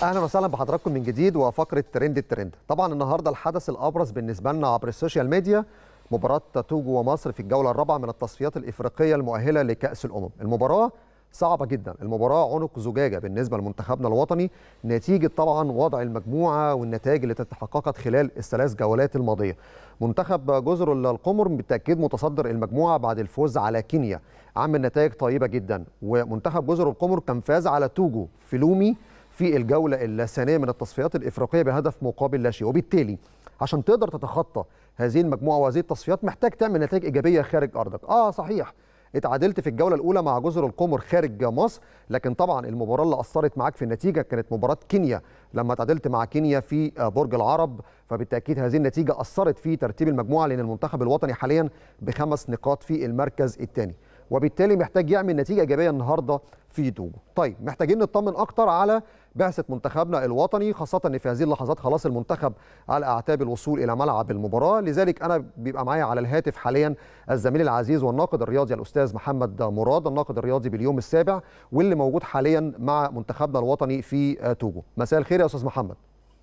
اهلا وسهلا بحضراتكم من جديد وفقره ترند الترند طبعا النهارده الحدث الابرز بالنسبه لنا عبر السوشيال ميديا مباراه توجو ومصر في الجوله الرابعه من التصفيات الافريقيه المؤهله لكاس الامم المباراه صعبه جدا المباراه عنق زجاجه بالنسبه لمنتخبنا الوطني نتيجه طبعا وضع المجموعه والنتائج اللي تحققت خلال الثلاث جولات الماضيه منتخب جزر القمر بالتاكيد متصدر المجموعه بعد الفوز على كينيا عمل نتائج طيبه جدا ومنتخب جزر القمر كان فاز على توجو في لومي في الجوله الثانيه من التصفيات الافريقيه بهدف مقابل لا شيء وبالتالي عشان تقدر تتخطى هذه المجموعه وهذه التصفيات محتاج تعمل نتائج ايجابيه خارج ارضك اه صحيح اتعادلت في الجوله الاولى مع جزر القمر خارج مصر لكن طبعا المباراه اللي اثرت معاك في النتيجه كانت مباراه كينيا لما تعادلت مع كينيا في برج العرب فبالتاكيد هذه النتيجه اثرت في ترتيب المجموعه لان المنتخب الوطني حاليا بخمس نقاط في المركز الثاني وبالتالي محتاج يعمل نتيجه ايجابيه النهارده في توجو طيب محتاجين نطمن اكتر على بعثه منتخبنا الوطني خاصه ان في هذه اللحظات خلاص المنتخب على اعتاب الوصول الى ملعب المباراه لذلك انا بيبقى معايا على الهاتف حاليا الزميل العزيز والناقد الرياضي الاستاذ محمد مراد الناقد الرياضي باليوم السابع واللي موجود حاليا مع منتخبنا الوطني في توجو مساء الخير يا استاذ محمد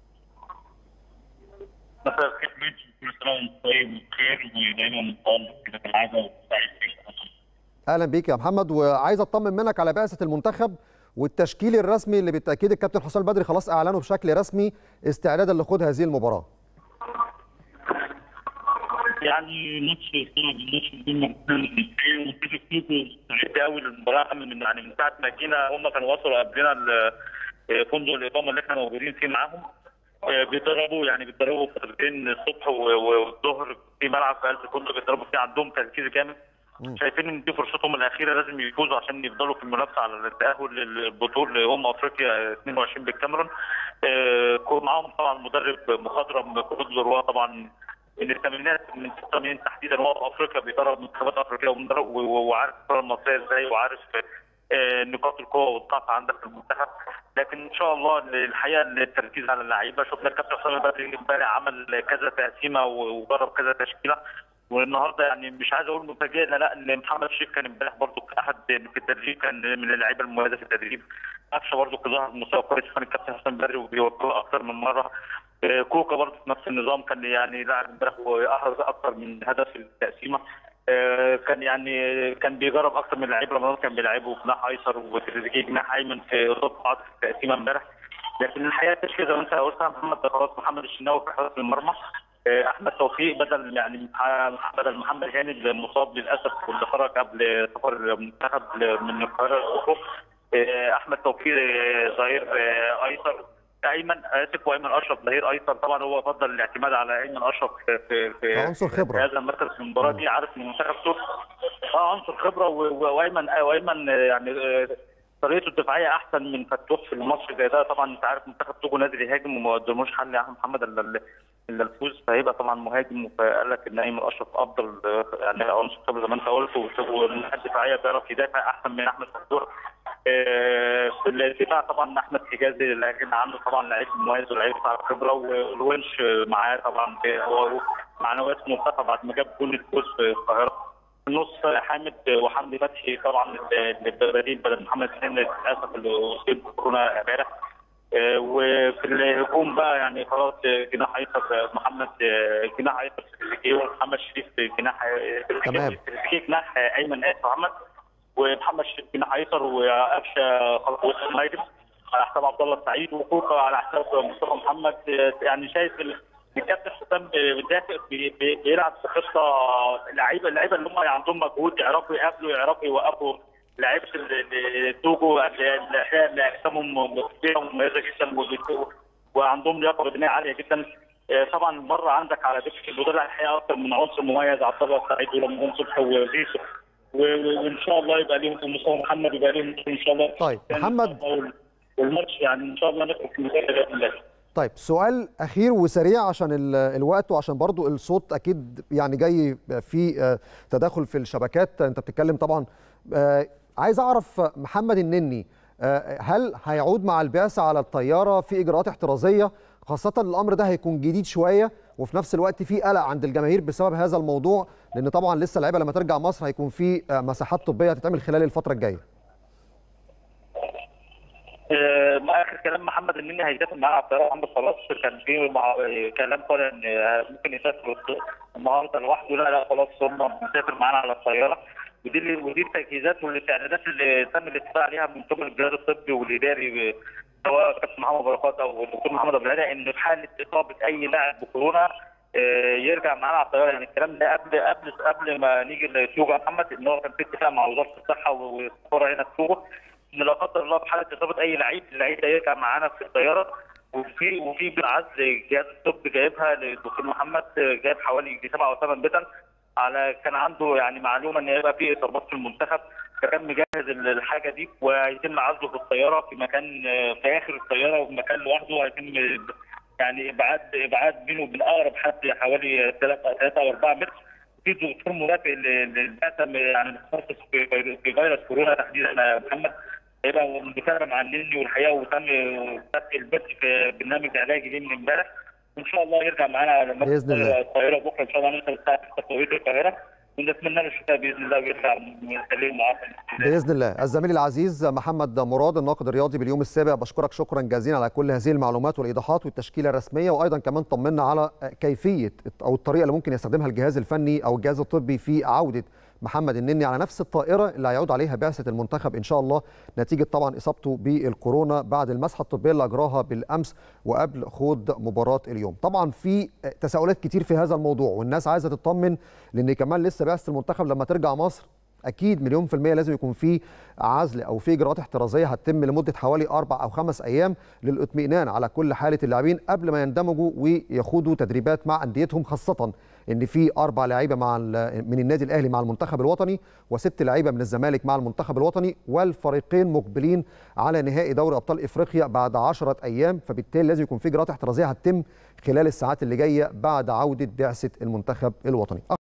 مساء الخير كل سنه وانت طيب وبخير ودايما متالق كده كالعاده وسعيد اهلا بيك يا محمد وعايز اطمن منك على بعثه المنتخب والتشكيل الرسمي اللي بالتاكيد الكابتن حسام البدري خلاص اعلنه بشكل رسمي استعدادا لخوض هذه المباراه. يعني ماتش صعب ماتش بدون منتخب فيه سعيد قوي للمباراه من يعني من ساعه ما جينا هم كانوا وصلوا قبلنا فندق الاقامه اللي احنا موجودين فيه معاهم بيتدربوا يعني بيتدربوا فترتين الصبح والظهر في ملعب في قلب الفندق بيتدربوا فيه عندهم تركيز جامد شايفين ان دي فرصتهم الاخيره لازم يفوزوا عشان يفضلوا في المنافسه على التاهل للبطوله لامم افريقيا 22 بالكاميرون آه معاهم طبعا مدرب مخضرم كود لروا طبعا من الثمانينات من 86 تحديدا هو في افريقيا بيدرب منتخبات افريقيه ومدرب وعارف الكره المصريه ازاي وعارف آه نقاط القوه والضعف عندك في المنتخب لكن ان شاء الله الحقيقه التركيز على اللعيبه شفنا الكابتن حسام البدري امبارح عمل كذا تقسيمه وجرب كذا تشكيله والنهارده يعني مش عايز اقول مفاجئنا لا ان محمد شريف كان امبارح برضه احد في التدريب كان من اللعيبه المميزه في التدريب قفشه برضه ظهر مستوى كويس كان الكابتن حسام بدري وبيوجهه اكثر من مره كوكا برضه في نفس النظام كان يعني لاعب امبارح واحرز اكثر من هدف في التقسيمه كان يعني كان بيجرب اكثر من لعيب رمضان كان بيلعبه جناح ايسر وتريزيجيه جناح ايمن في قصاد بعض في التقسيمه امبارح لكن الحقيقه التشكيله زي ما انت قلت محمد خلاص محمد الشناوي في حراسه المرمى احمد توفيق بدل يعني بدل محمد هاني المصاب للاسف واللي خرج قبل سفر المنتخب من القاهره للافق احمد توفيق ظهير ايسر ايمن اسف وايمن اشرف ظهير ايسر طبعا هو فضل الاعتماد على ايمن اشرف في في عنصر خبره في هذا المركز في المباراه دي عارف ان المنتخب صوت اه عنصر خبره وايمن وايمن يعني طريقته الدفاعيه احسن من فتوح في الماتش زي ده طبعا انت عارف منتخب توجو نادي يهاجم وما قدموش حل يا محمد الا الا الفوز فهيبقى طبعا مهاجم فقال لك ان ايمن اشرف افضل يعني عنصر خبره زي ما انت قلت والناحيه الدفاعيه بيعرف يدافع احسن من احمد فتوح في الدفاع طبعا احمد حجازي اللي عنده طبعا لعيب مميز ولعيب بتاع خبره والونش معاه طبعا هو معنويات منتخب بعد ما جاب جول الفوز في القاهره النص حامد وحمدي فتحي طبعا بديل بدل محمد حسين للاسف اللي اصيب بكورونا امبارح وفي الهجوم بقى يعني خلاص جناح ايسر محمد جناح ايسر تريزيجيه ومحمد شريف جناح تمام جناح ايمن اس محمد ومحمد شريف جناح ايسر وقفشه خلاص وسط المهاجم على حساب عبد الله السعيد وكوكا على حساب مصطفى محمد يعني شايف الكابتن حسام بيدافع بيلعب بخطه اللعيبه اللعيبه اللي هم عندهم مجهود يعرفوا يقابلوا يعرفوا يوقفوا لعيبه التوجو اللي اجسامهم كبيره ومميزه جدا وعندهم لياقه بدنيه عاليه جدا طبعا بره عندك على دكه البطوله الحقيقه اكثر من عنصر مميز عبد الله السعيد ورمضان صبحي وزيزو وان شاء الله يبقى ليهم مصطفى محمد يبقى ليهم ان شاء الله طيب محمد والماتش يعني ان شاء الله نخرج في النتيجه باذن الله طيب سؤال اخير وسريع عشان الوقت وعشان برضو الصوت اكيد يعني جاي في تداخل في الشبكات انت بتتكلم طبعا عايز اعرف محمد النني هل هيعود مع البعثه على الطياره في اجراءات احترازيه خاصه الامر ده هيكون جديد شويه وفي نفس الوقت في قلق عند الجماهير بسبب هذا الموضوع لان طبعا لسه اللعيبه لما ترجع مصر هيكون في مساحات طبيه هتتعمل خلال الفتره الجايه آه، ما اخر كلام محمد النني هيسافر معانا على الطياره محمد خلاص كان في مع... كلام طالع ان آه، ممكن يسافر النهارده لوحده لا لا خلاص هم مسافر معانا على الطياره ودي اللي ودي التجهيزات والاستعدادات اللي تم الاتفاق عليها من قبل الجهاز الطبي والاداري سواء كابتن محمد بركات او الدكتور محمد ابو العلا ان في حاله اصابه اي لاعب بكورونا آه، يرجع معانا على الطياره يعني الكلام ده قبل قبل قبل ما نيجي لسوق محمد ان هو كان في اتفاق مع وزاره الصحه والكوره هنا في سوق ان لا قدر الله في حاله اصابه اي لعيب اللعيب ده يرجع معانا في الطياره وفي وفي بالعزل جهاز الطب جايبها للدكتور محمد جايب حوالي سبعه او ثمان بتن على كان عنده يعني معلومه ان هيبقى في اصابات في المنتخب فكان مجهز الحاجه دي وهيتم عزله في الطياره في مكان في اخر الطياره وفي مكان لوحده هيتم يعني ابعاد ابعاد بينه وبين اقرب حد حوالي 3 او 4 متر في دكتور مرافق للبعثه يعني متخصص في في فيروس كورونا تحديدا يا محمد هيبقى متابع مع النني والحقيقه وتم فتح البث في برنامج علاجي ليه من امبارح وان شاء الله يرجع معانا على بإذن الله. القاهره بكره ان شاء الله نوصل الساعه 6 توقيت القاهره ونتمنى له الشفاء باذن الله ويرجع سليم وعافيه باذن الله الزميل العزيز محمد مراد الناقد الرياضي باليوم السابع بشكرك شكرا جزيلا على كل هذه المعلومات والايضاحات والتشكيله الرسميه وايضا كمان طمنا على كيفيه او الطريقه اللي ممكن يستخدمها الجهاز الفني او الجهاز الطبي في عوده محمد النني على نفس الطائره اللي هيعود عليها بعثه المنتخب ان شاء الله نتيجه طبعا اصابته بالكورونا بعد المسحه الطبيه اللي اجراها بالامس وقبل خوض مباراه اليوم طبعا في تساؤلات كتير في هذا الموضوع والناس عايزه تطمن لان كمان لسه بعثه المنتخب لما ترجع مصر اكيد مليون في الميه لازم يكون في عزل او في اجراءات احترازيه هتتم لمده حوالي اربع او خمس ايام للاطمئنان على كل حاله اللاعبين قبل ما يندمجوا ويخوضوا تدريبات مع انديتهم خاصه ان في اربع لعيبه مع من النادي الاهلي مع المنتخب الوطني وست لعيبه من الزمالك مع المنتخب الوطني والفريقين مقبلين على نهائي دوري ابطال افريقيا بعد 10 ايام فبالتالي لازم يكون في اجراءات احترازيه هتتم خلال الساعات اللي جايه بعد عوده بعثه المنتخب الوطني